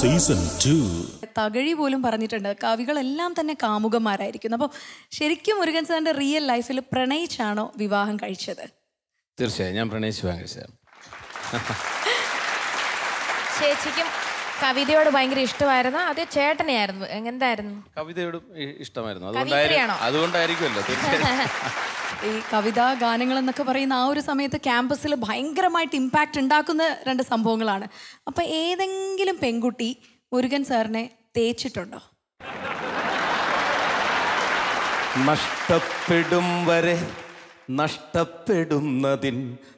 Season two Thakazhi പോലും പറഞ്ഞിട്ടുണ്ട് കവികളെല്ലാം തന്നെ കാമുകന്മാരായിരിക്കുന്നു അപ്പോൾ ശരിക്കും മുരുകൻ സാറിന്റെ റിയൽ ലൈഫിൽ പ്രണയിച്ചാണോ വിവാഹം കഴിച്ചത് തീർച്ചയായും ഞാൻ പ്രണയിച്ച് വാങ്ങിച്ചതാണ് ചേച്ചിക്കും കവിതയോട് ഭയങ്കര ഇഷ്ടമായിരുന്നു അത് ചേട്ടനെയായിരുന്നു എന്തായിരുന്നു കവിതയോടും ഇ- ഇഷ്ടമായിരുന്നു കവിയത്രിയാണോ? അതുകൊണ്ടായിരിക്കും അതുകൊണ്ടായിരിക്കുമല്ലോ തീർച്ചയായും ഈ കവിതാ ഗാനങ്ങൾ എന്നൊക്കെ പറയുന്ന ആ ഒരു സമയത്ത് ക്യാമ്പസിൽ ഭയങ്കരമായിട്ട് ഇമ്പാക്റ്റ് ഉണ്ടാക്കുന്ന രണ്ട് സംഭവങ്ങളാണ് അപ്പം ഏതെങ്കിലും പെൺകുട്ടി മുരുകൻ സാറിനെ തേച്ചിട്ടുണ്ടോ നഷ്ടപ്പെടും വരെ നഷ്ടപ്പെടുന്നതിൻ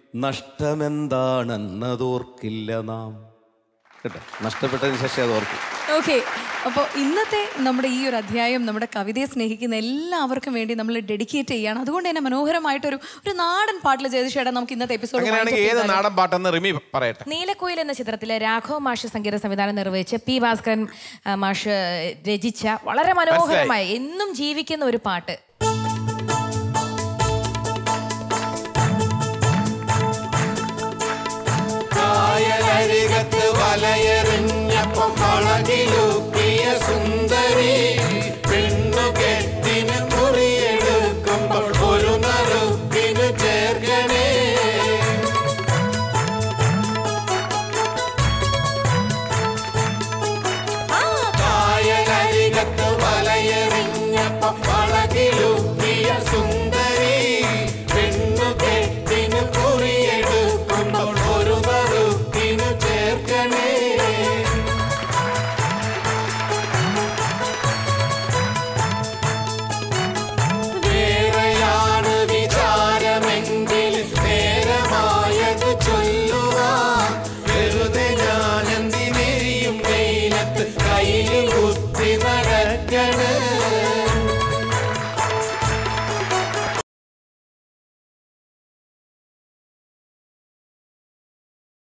നഷ്ടമെന്താണെന്നതോർക്കില്ല നാം കേട്ടോ നഷ്ടപ്പെട്ടതിന് ശേഷം അത് ഓർക്കും ഓക്കെ അപ്പോൾ ഇന്നത്തെ നമ്മുടെ ഈ ഒരു അധ്യായം നമ്മുടെ കവിതയെ സ്നേഹിക്കുന്ന എല്ലാവർക്കും വേണ്ടി നമ്മൾ ഡെഡിക്കേറ്റ് ചെയ്യാണ് അതുകൊണ്ട് തന്നെ മനോഹരമായിട്ടൊരു ഒരു നാടൻ പാട്ടിൽ ജയതിഷേട്ടൻ നമുക്ക് ഇന്നത്തെ എപ്പിസോഡ് അങ്ങനെയാണെങ്കിൽ ഏത് നാടൻ പാട്ടെന്ന് റിമി പറയട്ടെ നീലക്കുയിൽ എന്ന ചിത്രത്തിലെ രാഘവ മാഷ് സംഗീത സംവിധാനം നിർവഹിച്ച് പി ഭാസ്കരൻ ആ, മാഷ് രചിച്ച വളരെ മനോഹരമായ എന്നും ജീവിക്കുന്ന ഒരു പാട്ട്